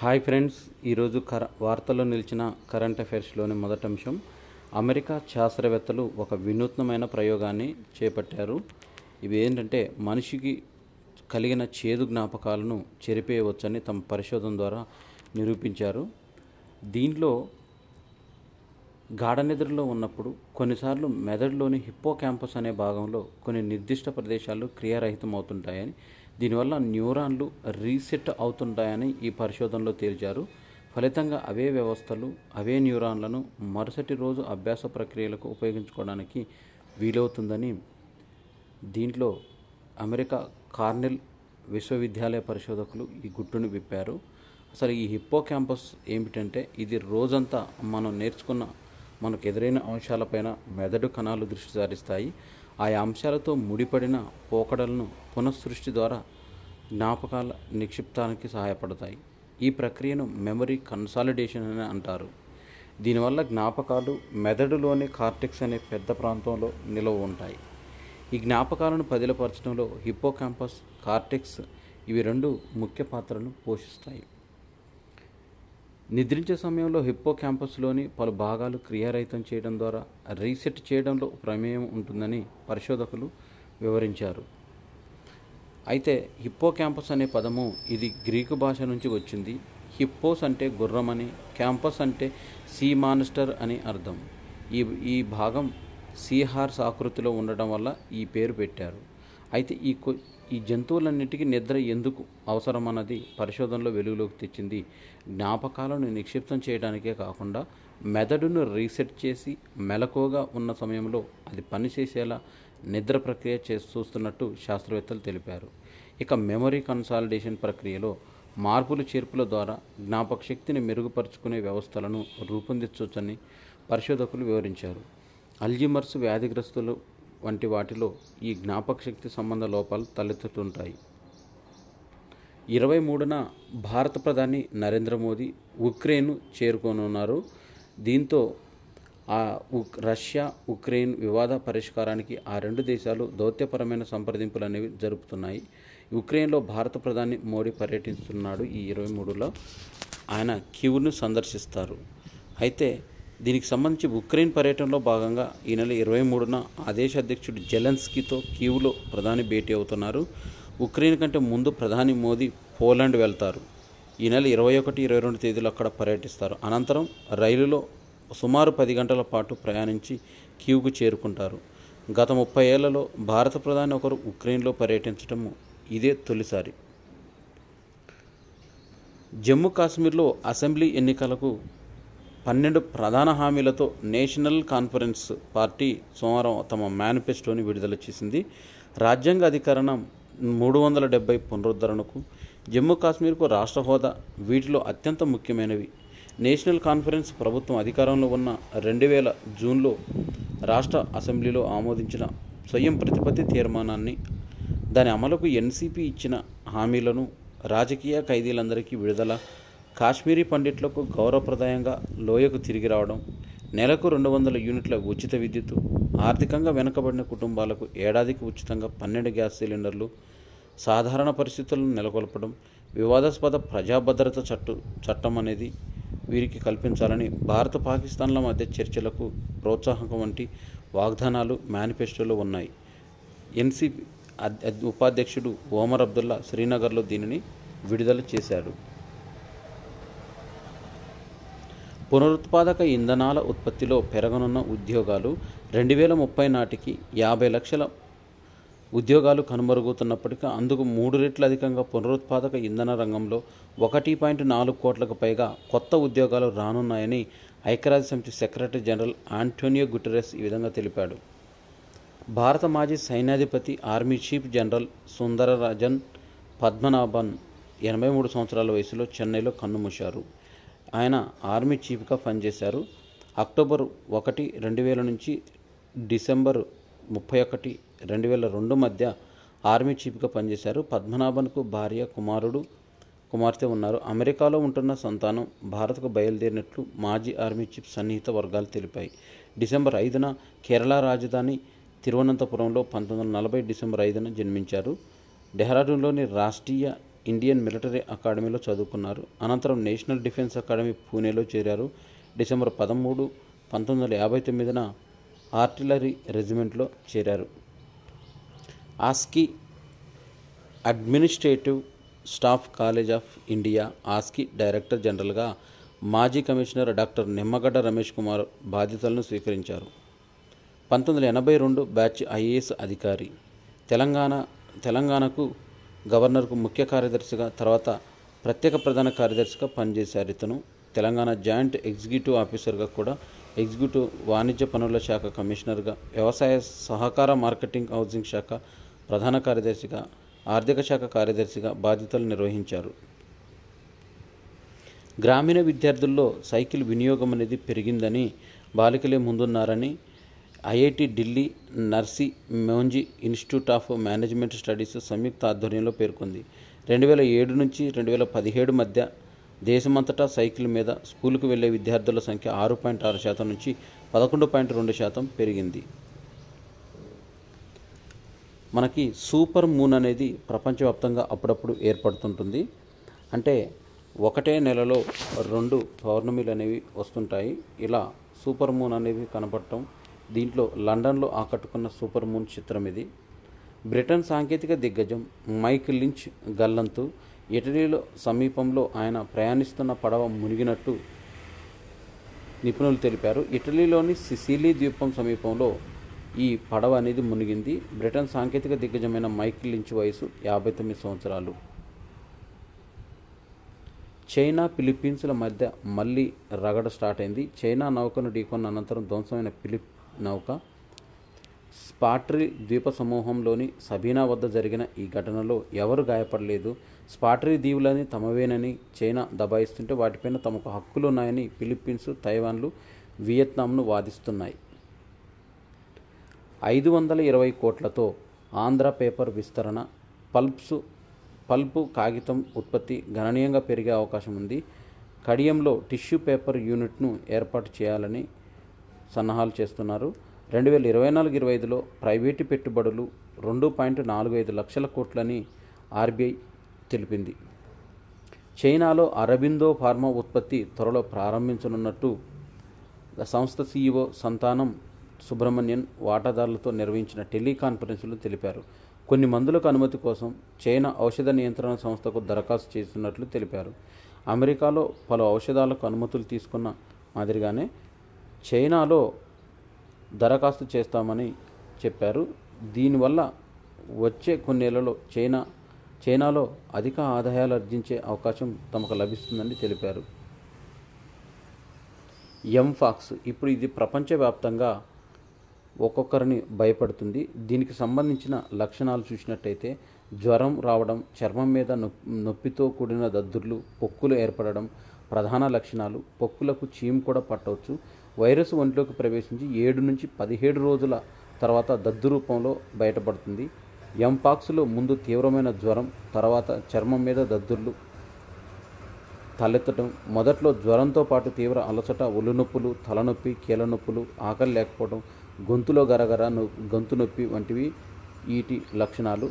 hi friends ఈరోజు కర వార్తల్లో నిలిచిన కరెంట్ అఫైర్స్లోని మొదటి అంశం అమెరికా శాస్త్రవేత్తలు ఒక వినూత్నమైన ప్రయోగాన్ని చేపట్టారు ఇవి ఏంటంటే మనిషికి కలిగిన చేదు జ్ఞాపకాలను చెరిపేయవచ్చని తమ పరిశోధన ద్వారా నిరూపించారు దీంట్లో గాఢ నిద్రలో ఉన్నప్పుడు కొన్నిసార్లు మెదడులోని హిప్పో క్యాంపస్ అనే భాగంలో కొన్ని నిర్దిష్ట ప్రదేశాలు క్రియారహితం అవుతుంటాయని దీనివల్ల న్యూరాన్లు రీసెట్ అవుతుంటాయని ఈ పరిశోధనలో తేల్చారు ఫలితంగా అవే వ్యవస్థలు అవే న్యూరాన్లను మరుసటి రోజు అభ్యాస ప్రక్రియలకు ఉపయోగించుకోవడానికి వీలవుతుందని దీంట్లో అమెరికా కార్నెల్ విశ్వవిద్యాలయ పరిశోధకులు ఈ గుట్టును విప్పారు అసలు ఈ హిప్పో క్యాంపస్ ఏమిటంటే ఇది రోజంతా మనం నేర్చుకున్న మనకు ఎదురైన అంశాలపైన మెదడు కణాలు దృష్టి సారిస్తాయి ఆయా అంశాలతో ముడిపడిన పోకడలను పునఃసృష్టి ద్వారా జ్ఞాపకాల నిక్షిప్తానికి సహాయపడతాయి ఈ ప్రక్రియను మెమరీ కన్సాలిడేషన్ అని అంటారు దీనివల్ల జ్ఞాపకాలు మెదడులోని కార్టెక్స్ అనే పెద్ద ప్రాంతంలో నిలవ ఉంటాయి ఈ జ్ఞాపకాలను పదిలపరచడంలో హిప్పో క్యాంపస్ కార్టెక్స్ ఇవి రెండు ముఖ్య పాత్రను పోషిస్తాయి నిద్రించే సమయంలో హిప్పో క్యాంపస్లోని పలు భాగాలు క్రియారహితం చేయడం ద్వారా రీసెట్ చేయడంలో ప్రమేయం ఉంటుందని పరిశోధకులు వివరించారు అయితే హిప్పో క్యాంపస్ అనే పదము ఇది గ్రీకు భాష నుంచి వచ్చింది హిప్పోస్ అంటే గుర్రమని క్యాంపస్ అంటే సీ మానిస్టర్ అని అర్థం ఈ ఈ భాగం సీ హార్స్ ఆకృతిలో ఉండడం వల్ల ఈ పేరు పెట్టారు అయితే ఈ కొ ఈ జంతువులన్నిటికీ నిద్ర ఎందుకు అవసరమన్నది పరిశోధనలో వెలుగులోకి తెచ్చింది జ్ఞాపకాలను నిక్షిప్తం చేయడానికే కాకుండా మెదడును రీసెట్ చేసి మెలకువగా ఉన్న సమయంలో అది పనిచేసేలా నిద్ర ప్రక్రియ చేసి చూస్తున్నట్టు శాస్త్రవేత్తలు తెలిపారు ఇక మెమరీ కన్సాలిడేషన్ ప్రక్రియలో మార్పులు చేర్పుల ద్వారా జ్ఞాపక శక్తిని మెరుగుపరుచుకునే వ్యవస్థలను రూపొందించవచ్చని పరిశోధకులు వివరించారు అల్జిమర్స్ వ్యాధిగ్రస్తులు వంటి వాటిలో ఈ జ్ఞాపక శక్తి సంబంధ లోపాలు తలెత్తుతుంటాయి ఇరవై మూడున భారత ప్రధాని నరేంద్ర మోదీ ఉక్రెయిన్ చేరుకోనున్నారు దీంతో ఆ ఉక్ రష్యా ఉక్రెయిన్ వివాద పరిష్కారానికి ఆ రెండు దేశాలు దౌత్యపరమైన సంప్రదింపులు అనేవి జరుపుతున్నాయి ఉక్రెయిన్లో భారత ప్రధాని మోడీ పర్యటిస్తున్నాడు ఈ ఇరవై మూడులో ఆయన క్యూను సందర్శిస్తారు అయితే దీనికి సంబంధించి ఉక్రెయిన్ పర్యటనలో భాగంగా ఈ నెల ఇరవై మూడున ఆ దేశ అధ్యక్షుడు జెలెన్స్కీతో కీవ్లో ప్రధాని భేటీ అవుతున్నారు ఉక్రెయిన్ కంటే ముందు ప్రధాని మోదీ పోలాండ్ వెళ్తారు ఈ నెల ఇరవై ఒకటి ఇరవై రెండు తేదీలు అక్కడ పర్యటిస్తారు అనంతరం రైలులో సుమారు పది గంటల పాటు ప్రయాణించి కీవ్కు చేరుకుంటారు గత ముప్పై ఏళ్లలో భారత ప్రధాని ఒకరు ఉక్రెయిన్లో పర్యటించడం ఇదే తొలిసారి జమ్మూ కాశ్మీర్లో అసెంబ్లీ ఎన్నికలకు పన్నెండు ప్రధాన హామీలతో నేషనల్ కాన్ఫరెన్స్ పార్టీ సోమవారం తమ మేనిఫెస్టోని విడుదల చేసింది రాజ్యాంగ అధికరణం మూడు వందల డెబ్బై పునరుద్ధరణకు జమ్మూ కాశ్మీర్కు రాష్ట్ర హోదా వీటిలో అత్యంత ముఖ్యమైనవి నేషనల్ కాన్ఫరెన్స్ ప్రభుత్వం అధికారంలో ఉన్న రెండు వేల జూన్లో రాష్ట్ర అసెంబ్లీలో ఆమోదించిన స్వయం ప్రతిపత్తి తీర్మానాన్ని దాని అమలుకు ఎన్సీపీ ఇచ్చిన హామీలను రాజకీయ ఖైదీలందరికీ విడుదల కాశ్మీరీ పండిట్లకు గౌరవప్రదాయంగా లోయకు తిరిగి రావడం నెలకు రెండు వందల యూనిట్ల ఉచిత విద్యుత్ ఆర్థికంగా వెనుకబడిన కుటుంబాలకు ఏడాదికి ఉచితంగా పన్నెండు గ్యాస్ సిలిండర్లు సాధారణ పరిస్థితులను నెలకొల్పడం వివాదాస్పద ప్రజాభద్రత చట్టు చట్టం అనేది వీరికి కల్పించాలని భారత పాకిస్తాన్ల మధ్య చర్చలకు ప్రోత్సాహకం వంటి వాగ్దానాలు మేనిఫెస్టోలో ఉన్నాయి ఎన్సీపీ ఉపాధ్యక్షుడు ఓమర్ అబ్దుల్లా శ్రీనగర్లో దీనిని విడుదల చేశాడు పునరుత్పాదక ఇంధనాల ఉత్పత్తిలో పెరగనున్న ఉద్యోగాలు రెండు వేల ముప్పై నాటికి యాభై లక్షల ఉద్యోగాలు కనుమరుగుతున్నప్పటికీ అందుకు మూడు రెట్లు అధికంగా పునరుత్పాదక ఇంధన రంగంలో ఒకటి పాయింట్ నాలుగు కోట్లకు పైగా కొత్త ఉద్యోగాలు రానున్నాయని ఐక్యరాజ్య సమితి సెక్రటరీ జనరల్ ఆంటోనియో గుటెరెస్ ఈ విధంగా తెలిపాడు భారత మాజీ సైన్యాధిపతి army chief general Sundararajan Padmanabhan ఎనభై మూడు సంవత్సరాల వయసులో చెన్నైలో కన్నుమూశారు ఆయన ఆర్మీ చీఫ్గా పనిచేశారు అక్టోబర్ ఒకటి రెండు వేల నుంచి డిసెంబర్ ముప్పై ఒకటి రెండు వేల రెండు మధ్య ఆర్మీ చీఫ్గా పనిచేశారు పద్మనాభన్కు భార్య కుమారుడు కుమార్తె ఉన్నారు అమెరికాలో ఉంటున్న సంతానం భారత్కు బయలుదేరినట్లు మాజీ ఆర్మీ చీఫ్ సన్నిహిత వర్గాలు తెలిపాయి డిసెంబర్ ఐదున కేరళ రాజధాని తిరువనంతపురంలో పంతొమ్మిది వందల నలభై డిసెంబర్ ఐదున జన్మించారు డెహ్రాడూన్లోని రాష్ట్రీయ ఇండియన్ మిలిటరీ అకాడమీలో చదువుకున్నారు అనంతరం నేషనల్ డిఫెన్స్ అకాడమీ పూణేలో చేరారు డిసెంబర్ పదమూడు పంతొమ్మిది వందల యాభై తొమ్మిదిన ఆర్టిలరీ రెజిమెంట్లో చేరారు ASCI Administrative Staff College of India ASCI director జనరల్గా మాజీ కమిషనర్ డాక్టర్ నిమ్మగడ్డ రమేష్ కుమార్ బాధ్యతలను స్వీకరించారు పంతొమ్మిది వందల ఎనభై రెండు బ్యాచ్ ఐఏఎస్ అధికారి తెలంగాణ తెలంగాణకు గవర్నర్కు ముఖ్య కార్యదర్శిగా తర్వాత ప్రత్యేక ప్రధాన కార్యదర్శిగా పనిచేశారు ఇతను తెలంగాణ జాయింట్ ఎగ్జిక్యూటివ్ ఆఫీసర్గా కూడా ఎగ్జిక్యూటివ్ వాణిజ్య పనుల శాఖ కమిషనర్గా వ్యవసాయ సహకార మార్కెటింగ్ హౌసింగ్ శాఖ ప్రధాన కార్యదర్శిగా ఆర్థిక శాఖ కార్యదర్శిగా బాధ్యతలు నిర్వహించారు గ్రామీణ విద్యార్థుల్లో సైకిల్ వినియోగం అనేది పెరిగిందని బాలికలే ముందున్నారని IIT Delhi Narsee Monjee Institute of Management Studies సంయుక్త ఆధ్వర్యంలో పేర్కొంది రెండు వేల ఏడు నుంచి రెండు వేల పదిహేడు మధ్య దేశమంతటా సైకిల్ మీద స్కూలుకు వెళ్లే విద్యార్థుల సంఖ్య ఆరు పాయింట్ ఆరు శాతం నుంచి పదకొండు పాయింట్ రెండు శాతం పెరిగింది మనకి సూపర్ మూన్ అనేది ప్రపంచవ్యాప్తంగా అప్పుడప్పుడు ఏర్పడుతుంటుంది అంటే ఒకటే నెలలో రెండు పౌర్ణమిలు అనేవి వస్తుంటాయి ఇలా సూపర్ మూన్ అనేవి కనపడటం దీంట్లో లండన్లో ఆకట్టుకున్న సూపర్ మూన్ చిత్రం ఇది బ్రిటన్ సాంకేతిక దిగ్గజం మైక్ లించ్ గల్లంతు ఇటలీలో సమీపంలో ఆయన ప్రయాణిస్తున్న పడవ మునిగినట్టు నిపుణులు తెలిపారు ఇటలీలోని సిసిలీ ద్వీపం సమీపంలో ఈ పడవ అనేది మునిగింది బ్రిటన్ సాంకేతిక దిగ్గజమైన మైకిల్ లించ్ వయసు యాభై తొమ్మిది సంవత్సరాలు చైనా ఫిలిప్పీన్స్ల మధ్య మళ్ళీ రగడ స్టార్ట్ అయింది చైనా నౌకను ఢీకొన్న అనంతరం ధ్వంసమైన ఫిలిప్ నౌక స్పాట్రీ ద్వీప సమూహంలోని సబీనా వద్ద జరిగిన ఈ ఘటనలో ఎవరు గాయపడలేదు స్పాట్రీ దీవులని తమవేనని చైనా దబాయిస్తుంటే వాటిపైన తమకు హక్కులున్నాయని ఫిలిప్పీన్స్ తైవాన్లు వియత్నాంను వాదిస్తున్నాయి ఐదు వందల ఇరవై కోట్లతో ఆంధ్ర పేపర్ విస్తరణ పల్ప్స్ పల్పు కాగితం ఉత్పత్తి గణనీయంగా పెరిగే అవకాశం ఉంది కడియంలో టిష్యూ పేపర్ యూనిట్ను ఏర్పాటు చేయాలని సన్నాహాలు చేస్తున్నారు రెండు వేల ఇరవై నాలుగు ఇరవై ఐదులో ప్రైవేటు పెట్టుబడులు రెండు పాయింట్ నాలుగు ఐదు లక్షల కోట్లని ఆర్బీఐ తెలిపింది చైనాలో అరబిందో ఫార్మా ఉత్పత్తి త్వరలో ప్రారంభించనున్నట్టు సంస్థ సీఈఓ సంతానం సుబ్రహ్మణ్యన్ వాటాదారులతో నిర్వహించిన టెలికాన్ఫరెన్స్లో తెలిపారు కొన్ని మందులకు అనుమతి కోసం చైనా ఔషధ నియంత్రణ సంస్థకు దరఖాస్తు చేస్తున్నట్లు తెలిపారు అమెరికాలో పలు ఔషధాలకు అనుమతులు తీసుకున్న మాదిరిగానే చైనాలో దరఖాస్తు చేస్తామని చెప్పారు దీనివల్ల వచ్చే కొన్నేళ్లలో చైనా చైనాలో అధిక ఆదాయాలు ఆర్జించే అవకాశం తమకు లభిస్తుందని తెలిపారు ఎంఫాక్స్ ఇప్పుడు ఇది ప్రపంచవ్యాప్తంగా ఒక్కొక్కరిని భయపడుతుంది దీనికి సంబంధించిన లక్షణాలు చూసినట్టయితే జ్వరం రావడం చర్మం మీద నొప్పితో కూడిన దద్దుర్లు పొక్కులు ఏర్పడడం ప్రధాన లక్షణాలు పొక్కులకు చీము కూడా పట్టవచ్చు వైరస్ ఒంట్లోకి ప్రవేశించి ఏడు నుంచి పదిహేడు రోజుల తర్వాత దద్దు రూపంలో బయటపడుతుంది ఎంపాక్స్లో ముందు తీవ్రమైన జ్వరం తర్వాత చర్మం మీద దద్దుర్లు తలెత్తడం మొదట్లో జ్వరంతో పాటు తీవ్ర అలసట ఒళ్ళు నొప్పులు తలనొప్పి కీళ్ళ నొప్పులు ఆకలి లేకపోవడం గొంతులో గరగర గొంతు నొప్పి వంటివి వీటి లక్షణాలు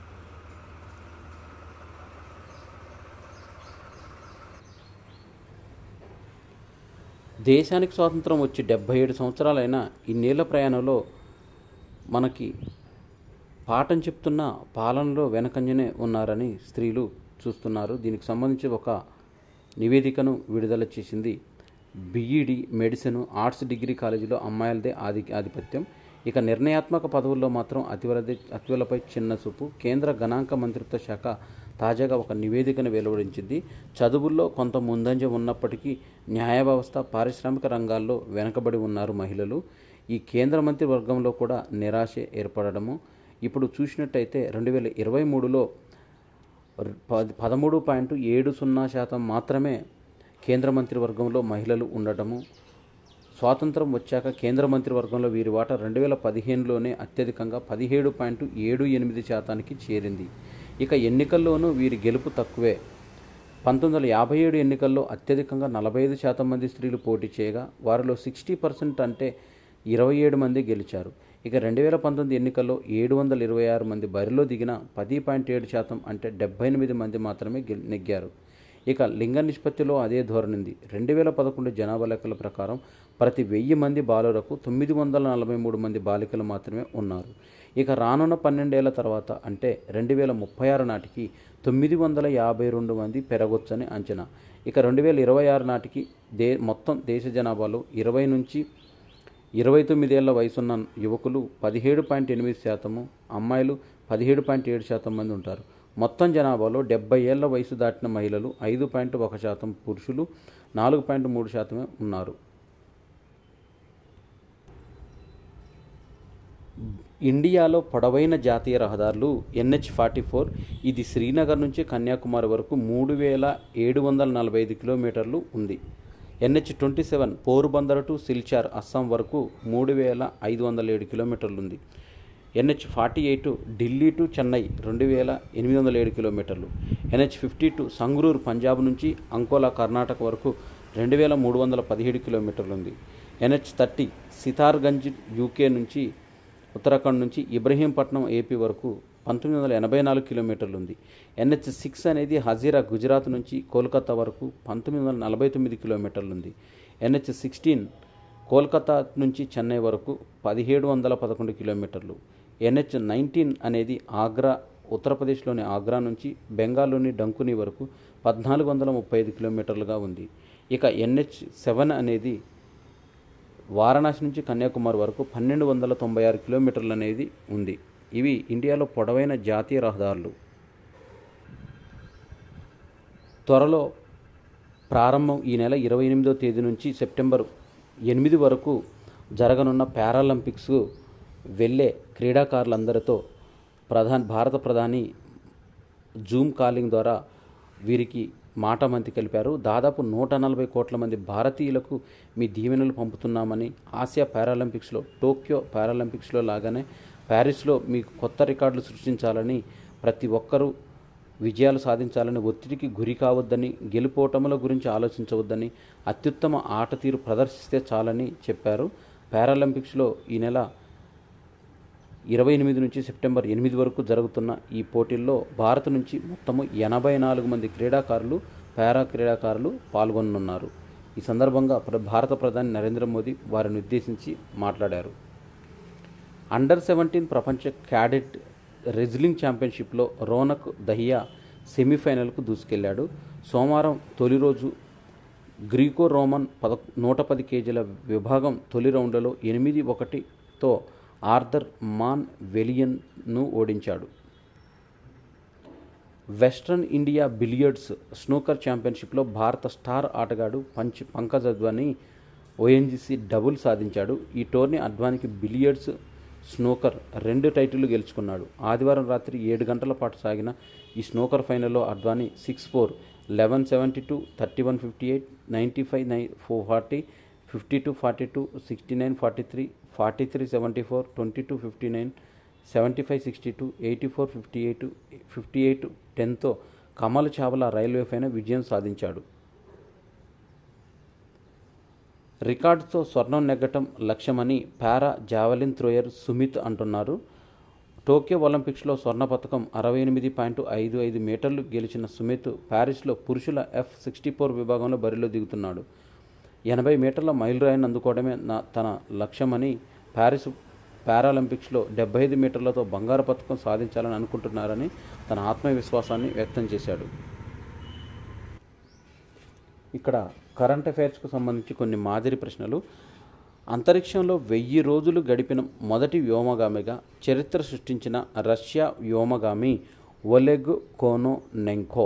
దేశానికి స్వాతంత్రం వచ్చి డెబ్భై ఏడు సంవత్సరాలైన ఈ నీళ్ళ ప్రయాణంలో మనకి పాఠం చెప్తున్న పాలనలో వెనకంజనే ఉన్నారని స్త్రీలు చూస్తున్నారు దీనికి సంబంధించి ఒక నివేదికను విడుదల చేసింది బీఈడి మెడిసిన్ ఆర్ట్స్ డిగ్రీ కాలేజీలో అమ్మాయిలదే ఆధి ఆధిపత్యం ఇక నిర్ణయాత్మక పదవుల్లో మాత్రం అతివలది అతివలపై చిన్న చూపు కేంద్ర గణాంక మంత్రిత్వ శాఖ తాజాగా ఒక నివేదికను వెలువరించింది చదువుల్లో కొంత ముందంజ ఉన్నప్పటికీ న్యాయ వ్యవస్థ పారిశ్రామిక రంగాల్లో వెనకబడి ఉన్నారు మహిళలు ఈ కేంద్ర మంత్రి వర్గంలో కూడా నిరాశ ఏర్పడడము ఇప్పుడు చూసినట్టయితే రెండు వేల ఇరవై మూడులో పది పదమూడు పాయింట్ ఏడు సున్నా శాతం మాత్రమే కేంద్ర మంత్రివర్గంలో మహిళలు ఉండటము స్వాతంత్రం వచ్చాక కేంద్ర మంత్రివర్గంలో వీరి వాటా రెండు వేల పదిహేనులోనే అత్యధికంగా పదిహేడు పాయింట్ ఏడు ఎనిమిది శాతానికి చేరింది ఇక ఎన్నికల్లోనూ వీరి గెలుపు తక్కువే పంతొమ్మిది వందల యాభై ఏడు ఎన్నికల్లో అత్యధికంగా నలభై ఐదు శాతం మంది స్త్రీలు పోటీ చేయగా వారిలో సిక్స్టీ పర్సెంట్ అంటే ఇరవై ఏడు మంది గెలిచారు ఇక రెండు వేల పంతొమ్మిది ఎన్నికల్లో ఏడు వందల ఇరవై ఆరు మంది బరిలో దిగిన పది పాయింట్ ఏడు శాతం అంటే డెబ్బై ఎనిమిది మంది మాత్రమే గెల్ నెగ్గారు ఇక లింగ నిష్పత్తిలో అదే ధోరణింది రెండు వేల పదకొండు జనాభా లెక్కల ప్రకారం ప్రతి వెయ్యి మంది బాలురకు తొమ్మిది వందల నలభై మూడు మంది బాలికలు మాత్రమే ఉన్నారు ఇక రానున్న పన్నెండేళ్ల తర్వాత అంటే రెండు వేల ముప్పై ఆరు నాటికి తొమ్మిది వందల యాభై రెండు మంది పెరగొచ్చని అంచనా ఇక రెండు వేల ఇరవై ఆరు నాటికి దే మొత్తం దేశ జనాభాలో ఇరవై నుంచి ఇరవై తొమ్మిదేళ్ల వయసున్న యువకులు పదిహేడు పాయింట్ ఎనిమిది శాతము అమ్మాయిలు పదిహేడు పాయింట్ ఏడు శాతం మంది ఉంటారు మొత్తం జనాభాలో డెబ్బై ఏళ్ల వయసు దాటిన మహిళలు ఐదు పాయింట్ ఒక శాతం పురుషులు నాలుగు పాయింట్ మూడు శాతమే ఉన్నారు ఇండియాలో పొడవైన జాతీయ రహదారులు ఎన్హెచ్ ఫార్టీ ఫోర్ ఇది శ్రీనగర్ నుంచి కన్యాకుమారి వరకు మూడు వేల ఏడు వందల నలభై ఐదు కిలోమీటర్లు ఉంది NH twenty seven Porbandar to Silchar Assam వరకు మూడు వేల ఐదు వందల ఏడు కిలోమీటర్లు ఉంది NH forty eight Delhi to Chennai రెండు వేల ఎనిమిది వందల ఏడు కిలోమీటర్లు NH fifty two Sangrur Punjab నుంచి అంకోలా కర్ణాటక వరకు రెండు వేల మూడు వందల పదిహేడు కిలోమీటర్లు ఉంది ఎన్హెచ్ థర్టీ సితార్గంజ్ యూకే నుంచి ఉత్తరాఖండ్ నుంచి ఇబ్రహీంపట్నం ఏపీ వరకు పంతొమ్మిది వందల ఎనభై నాలుగు కిలోమీటర్లు ఉంది ఎన్హెచ్ సిక్స్ అనేది హజీరా గుజరాత్ నుంచి కోల్కతా వరకు పంతొమ్మిది వందల నలభై తొమ్మిది కిలోమీటర్లు ఉంది ఎన్హెచ్ సిక్స్టీన్ కోల్కతా నుంచి చెన్నై వరకు పదిహేడు వందల పదకొండు కిలోమీటర్లు ఎన్హెచ్ నైన్టీన్ అనేది ఆగ్రా ఉత్తరప్రదేశ్లోని ఆగ్రా నుంచి బెంగాల్లోని డంకుని వరకు పద్నాలుగు వందల ముప్పై ఐదు కిలోమీటర్లుగా ఉంది ఇక ఎన్హెచ్ సెవెన్ అనేది వారణాసి నుంచి కన్యాకుమారి వరకు పన్నెండు వందల తొంభై ఆరు కిలోమీటర్లు అనేది ఉంది ఇవి ఇండియాలో పొడవైన జాతీయ రహదారులు త్వరలో ప్రారంభం ఈ నెల ఇరవై ఎనిమిదో తేదీ నుంచి సెప్టెంబర్ ఎనిమిది వరకు జరగనున్న పారాలింపిక్స్ వెళ్ళే క్రీడాకారులందరితో ప్రధాని భారత ప్రధాని జూమ్ కాలింగ్ ద్వారా వీరికి మాట మంతి కలిపారు దాదాపు నూట నలభై కోట్ల మంది భారతీయులకు మీ దీవెనలు పంపుతున్నామని ఆసియా పారాలింపిక్స్లో టోక్యో పారాలింపిక్స్లో లాగానే ప్యారిస్లో మీకు కొత్త రికార్డులు సృష్టించాలని ప్రతి ఒక్కరూ విజయాలు సాధించాలని ఒత్తిడికి గురి కావద్దని గెలుపోటముల గురించి ఆలోచించవద్దని అత్యుత్తమ ఆట తీరు ప్రదర్శిస్తే చాలని చెప్పారు పారాలింపిక్స్లో ఈ నెల ఇరవై ఎనిమిది నుంచి సెప్టెంబర్ ఎనిమిది వరకు జరుగుతున్న ఈ పోటీల్లో భారత్ నుంచి మొత్తము ఎనభై నాలుగు మంది క్రీడాకారులు పారా క్రీడాకారులు పాల్గొనున్నారు ఈ సందర్భంగా ప్ర- భారత ప్రధాని నరేంద్ర మోదీ వారిని ఉద్దేశించి మాట్లాడారు అండర్ సెవెంటీన్ ప్రపంచ క్యాడెట్ రెజ్లింగ్ ఛాంపియన్షిప్లో రోనక్ దహియా సెమీఫైనల్కు దూసుకెళ్లాడు సోమవారం తొలి రోజు గ్రీకో రోమన్ పద నూట పది కేజీల విభాగం తొలి రౌండ్లలో ఎనిమిది ఒకటితో ఆర్థర్ మాన్ వెలియన్ను ఓడించాడు వెస్ట్రన్ ఇండియా బిలియర్డ్స్ స్నూకర్ ఛాంపియన్షిప్లో భారత స్టార్ ఆటగాడు పంచ్ పంకజ్ అద్వానీ ఓఎన్జీసీ డబుల్ సాధించాడు ఈ టోర్నీ అద్వానికి బిలియర్డ్స్ స్నూకర్ రెండు టైటిళ్లు గెలుచుకున్నాడు ఆదివారం రాత్రి ఏడు గంటల పాటు సాగిన ఈ స్నూకర్ ఫైనల్లో Advani six four eleven seventy two thirty one fifty eight ninety five nine four forty fifty two forty two sixty nine forty three forty three seventy four twenty two fifty nine seventy five sixty two eighty four fifty eight fifty eight టెన్తో Kamal Chawla railway పైన విజయం సాధించాడు రికార్డుతో స్వర్ణం నెగ్గటం లక్ష్యమని పారా javelin thrower Sumit అంటున్నారు Tokyo ఒలింపిక్స్లో స్వర్ణ పథకం అరవై ఎనిమిది పాయింట్ ఐదు ఐదు మీటర్లు గెలిచిన సుమిత్ ప్యారిస్లో పురుషుల ఎఫ్ సిక్స్టీ ఫోర్ విభాగంలో బరిలో దిగుతున్నాడు ఎనభై మీటర్ల మైలురాయిని అందుకోవడమే నా తన లక్ష్యమని ప్యారిస్ పారాలింపిక్స్లో డెబ్బై ఐదు మీటర్లతో బంగారు పథకం సాధించాలని అనుకుంటున్నారని తన ఆత్మవిశ్వాసాన్ని వ్యక్తం చేశాడు ఇక్కడ కరెంట్ అఫైర్స్కు సంబంధించి కొన్ని మాదిరి ప్రశ్నలు అంతరిక్షంలో వెయ్యి రోజులు గడిపిన మొదటి వ్యోమగామిగా చరిత్ర సృష్టించిన రష్యా వ్యోమగామి Oleg Kononenko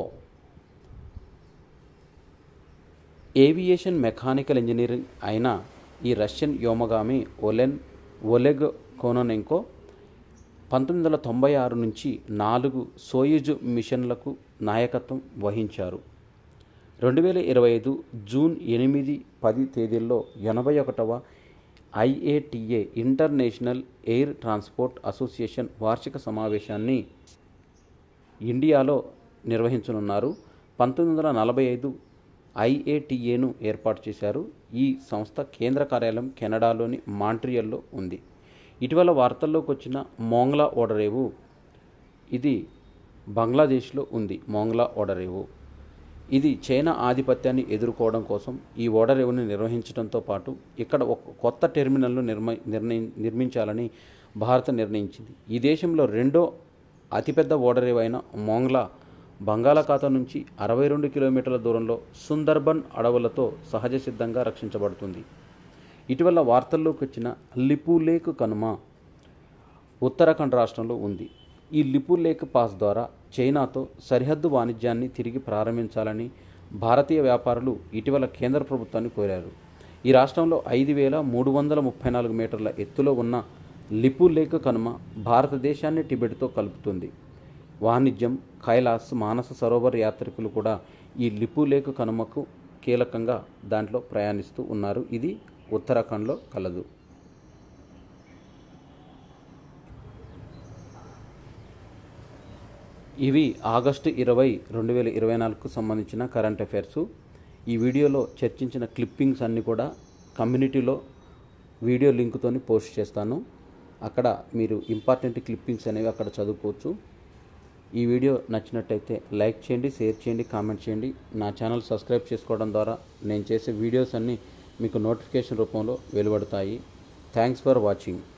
aviation mechanical engineering అయిన ఈ రష్యన్ వ్యోమగామి ఒలెన్ ఒలెగ్ కోనోనెంకో పంతొమ్మిది వందల తొంభై ఆరు నుంచి నాలుగు సోయుజ్ మిషన్లకు నాయకత్వం వహించారు రెండు వేల ఇరవై ఐదు జూన్ ఎనిమిది పది తేదీల్లో ఎనభై ఒకటవ IATA international air transport association వార్షిక సమావేశాన్ని ఇండియాలో నిర్వహించనున్నారు పంతొమ్మిది వందల నలభై ఐదు ఐఏటిఏను ఏర్పాటు చేశారు ఈ సంస్థ కేంద్ర కార్యాలయం కెనడాలోని మాంట్రియల్లో ఉంది ఇటీవల వార్తల్లోకి వచ్చిన మోంగ్లా ఓడరేవు ఇది బంగ్లాదేశ్లో ఉంది మోంగ్లా ఓడరేవు ఇది చైనా ఆధిపత్యాన్ని ఎదుర్కోవడం కోసం ఈ ఓడరేవుని నిర్వహించడంతో పాటు ఇక్కడ ఒక కొత్త టెర్మినల్ను నిర్మ నిర్ణయి నిర్మించాలని భారత్ నిర్ణయించింది ఈ దేశంలో రెండో అతిపెద్ద ఓడరేవు అయిన మోంగ్లా బంగాళాఖాతం నుంచి అరవై రెండు కిలోమీటర్ల దూరంలో సుందర్బన్ అడవులతో సహజ సిద్ధంగా రక్షించబడుతుంది ఇటీవల వార్తల్లోకి వచ్చిన లిపు లేక్ కనుమ ఉత్తరాఖండ్ రాష్ట్రంలో ఉంది ఈ లిపు లేక్ పాస్ ద్వారా చైనాతో సరిహద్దు వాణిజ్యాన్ని తిరిగి ప్రారంభించాలని భారతీయ వ్యాపారులు ఇటీవల కేంద్ర ప్రభుత్వాన్ని కోరారు ఈ రాష్ట్రంలో ఐదు వేల మూడు వందల ముప్పై నాలుగు మీటర్ల ఎత్తులో ఉన్న లిపు లేక్ కనుమ భారతదేశాన్ని టిబెట్తో కలుపుతుంది వాణిజ్యం కైలాస్ మానస సరోవర్ యాత్రికులు కూడా ఈ లిపు లేక్ కనుమకు కీలకంగా దాంట్లో ప్రయాణిస్తూ ఉన్నారు ఇది ఉత్తరాఖండ్లో కలదు ఇవి ఆగస్టు ఇరవై రెండు వేల ఇరవై నాలుగుకు సంబంధించిన కరెంట్ అఫైర్స్ ఈ వీడియోలో చర్చించిన క్లిప్పింగ్స్ అన్నీ కూడా కమ్యూనిటీలో వీడియో లింక్తోని పోస్ట్ చేస్తాను అక్కడ మీరు ఇంపార్టెంట్ క్లిప్పింగ్స్ అనేవి అక్కడ చదువుకోవచ్చు ఈ వీడియో నచ్చినట్టయితే లైక్ చేయండి షేర్ చేయండి కామెంట్ చేయండి నా ఛానల్ సబ్స్క్రైబ్ చేసుకోవడం ద్వారా నేను చేసే వీడియోస్ అన్నీ మీకు నోటిఫికేషన్ రూపంలో వెలువడతాయి థ్యాంక్స్ ఫర్ వాచింగ్